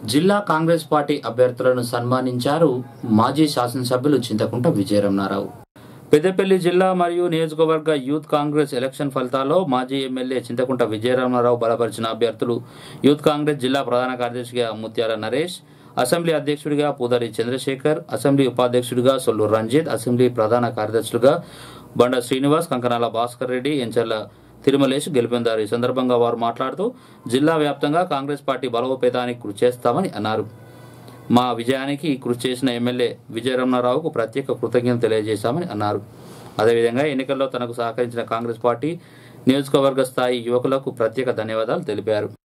జిల్లా కాంగ్రెస్ పార్టీ అభ్యర్థులను సన్మానించారు మాజీ శాసనసభ్యులు చింతకుంట విజయరమణారావు పెద్దపల్లి జిల్లా మరియు నియోజకవర్గ యూత్ కాంగ్రెస్ ఎలక్షన్ ఫలితాల్లో మాజీ ఎమ్మెల్యే చింతకుంట విజయరమణారావు బలపరిచిన అభ్యర్థులు యూత్ కాంగ్రెస్ జిల్లా ప్రధాన కార్యదర్శిగా ముత్యాల నరేష్ అసెంబ్లీ అధ్యక్షుడిగా పూదరి చంద్రశేఖర్ అసెంబ్లీ ఉపాధ్యక్షుడిగా సొల్లు రంజిత్ అసెంబ్లీ ప్రధాన కార్యదర్శులుగా బండ శ్రీనివాస్ కంకనాల భాస్కర్ రెడ్డి ఎంచర్ల తిరుమలేష్ గెలుపొందారు ఈ సందర్భంగా వారు మాట్లాడుతూ జిల్లా వ్యాప్తంగా కాంగ్రెస్ పార్టీ బలోపేతానికి కృషి చేస్తామని అన్నారు మా విజయానికి కృషి చేసిన ఎమ్మెల్యే విజయరమణారావుకు ప్రత్యేక కృతజ్ఞతలు తెలియజేశామని అన్నారు అదేవిధంగా ఎన్నికల్లో తనకు సహకరించిన కాంగ్రెస్ పార్టీ నియోజకవర్గ స్థాయి యువకులకు ప్రత్యేక ధన్యవాదాలు తెలిపారు